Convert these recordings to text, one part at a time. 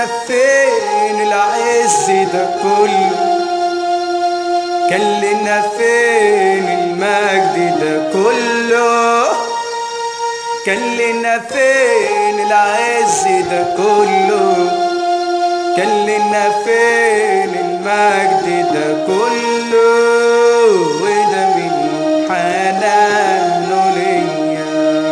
لنا فين العز ده كله كان لنا فين المجد ده كله كان لنا فين العز ده كله كان لنا فين المجد ده كله وده من حنانه ليا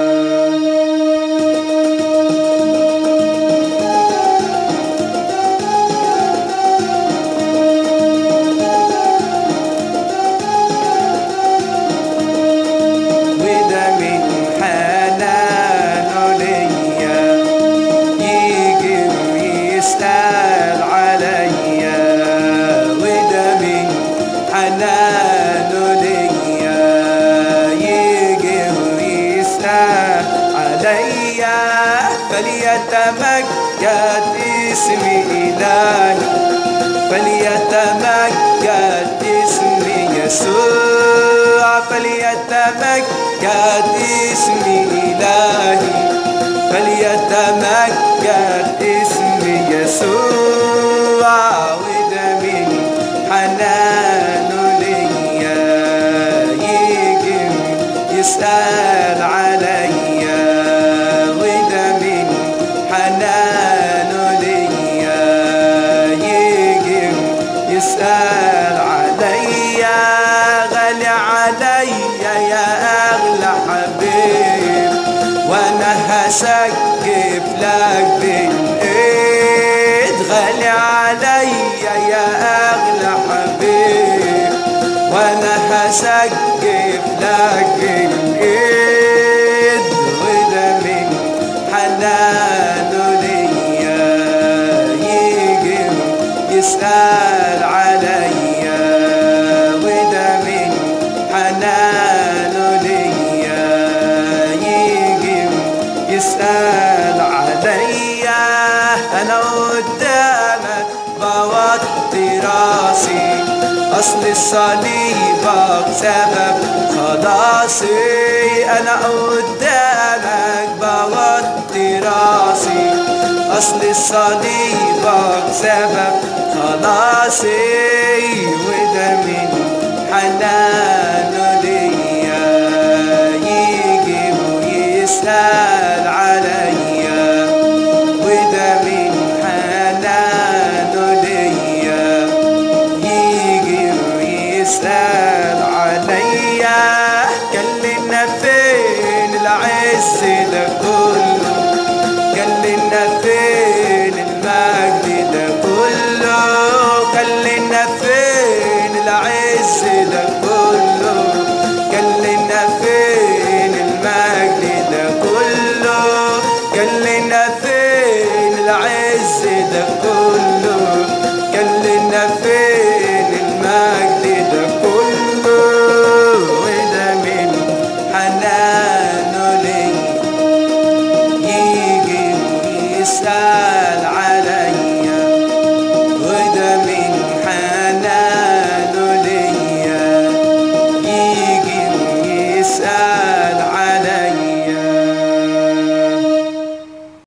وده من حنانه ليا يجي ويسأل عليا وده من حنانه ليا يجي ويسأل عليا فليتمجد اسم إلهي فليتمجد اسم يسوع فليتمجد اسم إلهي فليتمجد اسم يسوع وده من حنانه ليا يجي يسأل عليا وده من حنانه ليا يجي يسأل عليا غالي عليا يا أغلى حبيب وأنا هسقف لك بالإيد غالي عليا يا أغلى حبيب وأنا هسقف لك بالإيد وده من حنانه ليا يجي يسأل عليا وده من حنانه ليا يجي يسأل عليا أنا قدامك بوطي راسي أصل الصليبك سبب خلاصي أنا قدامك بوطي راسي أصل الصليبك سبب خلاصي وده من حنانه ليا يجي ويسأل عليا وده من حنانه ليا يجي ويسأل عليا كلنا فين العز ده كله كلنا فين المجد ده كله كلنا فين العز ده